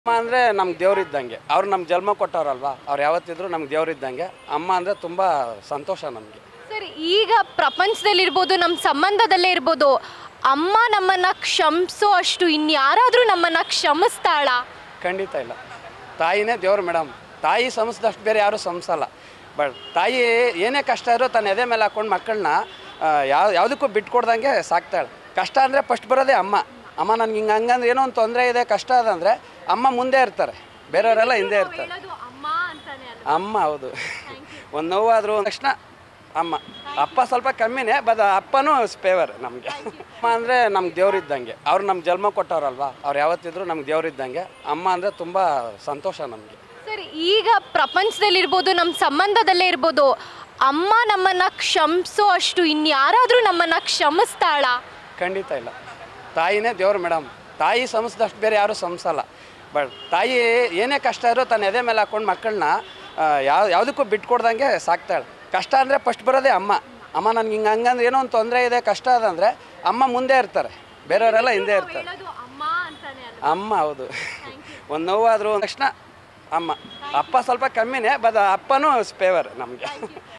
ಅಮ್ಮ ಅಂದರೆ ನಮ್ಗೆ ದೇವ್ರಿದ್ದಂಗೆ ಅವ್ರು ನಮ್ಮ ಜನ್ಮ ಕೊಟ್ಟವ್ರಲ್ವಾ ಅವ್ರು ಯಾವತ್ತಿದ್ರು ನಮ್ಗೆ ದೇವ್ರಿದ್ದಂಗೆ ಅಮ್ಮ ಅಂದರೆ ತುಂಬ ಸಂತೋಷ ನಮಗೆ ಸರ್ ಈಗ ಪ್ರಪಂಚದಲ್ಲಿರ್ಬೋದು ನಮ್ಮ ಸಂಬಂಧದಲ್ಲೇ ಇರ್ಬೋದು ಅಮ್ಮ ನಮ್ಮನ್ನ ಕ್ಷಮಿಸೋ ಅಷ್ಟು ಇನ್ಯಾರಾದರೂ ನಮ್ಮನ್ನ ಕ್ಷಮಿಸ್ತಾಳ ಖಂಡಿತ ಇಲ್ಲ ತಾಯಿನೇ ದೇವ್ರು ಮೇಡಮ್ ತಾಯಿ ಸಂಸ್ದಷ್ಟು ಬೇರೆ ಯಾರೂ ಸಂಸಲ್ಲ ಬಟ್ ತಾಯಿ ಏನೇ ಕಷ್ಟ ಇರೋ ತನ್ನ ಎದೆ ಮೇಲೆ ಹಾಕೊಂಡು ಮಕ್ಕಳನ್ನ ಯಾವ ಯಾವುದಕ್ಕೂ ಬಿಟ್ಕೊಡ್ದಂಗೆ ಸಾಕ್ತಾಳೆ ಕಷ್ಟ ಅಂದರೆ ಫಸ್ಟ್ ಬರೋದೇ ಅಮ್ಮ ಅಮ್ಮ ನನಗೆ ಹಿಂಗೆ ಹಂಗಂದ್ರೆ ಏನೋ ಒಂದು ತೊಂದರೆ ಇದೆ ಕಷ್ಟ ಅದಂದರೆ ಅಮ್ಮ ಮುಂದೆ ಇರ್ತಾರೆ ಬೇರೆಯವರೆಲ್ಲ ಹಿಂದೆ ಇರ್ತಾರೆ ಅಮ್ಮ ಅಂತಾನೆ ಅಮ್ಮ ಹೌದು ಒಂದು ನೋವಾದರೂ ತಕ್ಷಣ ಅಮ್ಮ ಅಪ್ಪ ಸ್ವಲ್ಪ ಕಮ್ಮಿನೇ ಬಟ್ ಅಪ್ಪನೂ ಫೇವರ್ ನಮಗೆ ಅಮ್ಮ ಅಂದರೆ ನಮ್ಗೆ ದೇವ್ರಿದ್ದಂಗೆ ಅವ್ರು ನಮ್ಮ ಜನ್ಮ ಕೊಟ್ಟವ್ರಲ್ವಾ ಅವ್ರು ಯಾವತ್ತಿದ್ರು ನಮ್ಗೆ ದೇವ್ರಿದ್ದಂಗೆ ಅಮ್ಮ ಅಂದರೆ ತುಂಬ ಸಂತೋಷ ನಮಗೆ ಸರ್ ಈಗ ಪ್ರಪಂಚದಲ್ಲಿರ್ಬೋದು ನಮ್ಮ ಸಂಬಂಧದಲ್ಲೇ ಇರ್ಬೋದು ಅಮ್ಮ ನಮ್ಮನ್ನ ಕ್ಷಮಿಸೋ ಅಷ್ಟು ಇನ್ಯಾರಾದರೂ ನಮ್ಮನ್ನ ಕ್ಷಮಿಸ್ತಾಳ ಖಂಡಿತ ಇಲ್ಲ ತಾಯಿನೇ ದೇವ್ರು ಮೇಡಮ್ ತಾಯಿ ಸಂಸ್ದಷ್ಟು ಬೇರೆ ಯಾರೂ ಸಂಸಲ್ಲ ಬಟ್ ತಾಯಿ ಏನೇ ಕಷ್ಟ ಇರೋ ತನ್ನ ಎದೆ ಮೇಲೆ ಹಾಕೊಂಡು ಮಕ್ಕಳನ್ನ ಯಾವ ಯಾವುದಕ್ಕೂ ಬಿಟ್ಕೊಡ್ದಂಗೆ ಸಾಕ್ತಾಳೆ ಕಷ್ಟ ಅಂದರೆ ಫಸ್ಟ್ ಬರೋದೇ ಅಮ್ಮ ಅಮ್ಮ ನನಗೆ ಹಿಂಗೆ ಹಂಗಂದ್ರೆ ಏನೋ ಒಂದು ತೊಂದರೆ ಇದೆ ಕಷ್ಟ ಅದಂದರೆ ಅಮ್ಮ ಮುಂದೆ ಇರ್ತಾರೆ ಬೇರೆಯವರೆಲ್ಲ ಹಿಂದೆ ಇರ್ತಾರೆ ಅಮ್ಮ ಅಂತಾನೆ ಅಮ್ಮ ಹೌದು ಒಂದು ನೋವಾದರೂ ತಕ್ಷಣ ಅಮ್ಮ ಅಪ್ಪ ಸ್ವಲ್ಪ ಕಮ್ಮಿನೇ ಬಟ್ ಅಪ್ಪನೂ ಫೇವರ್ ನಮಗೆ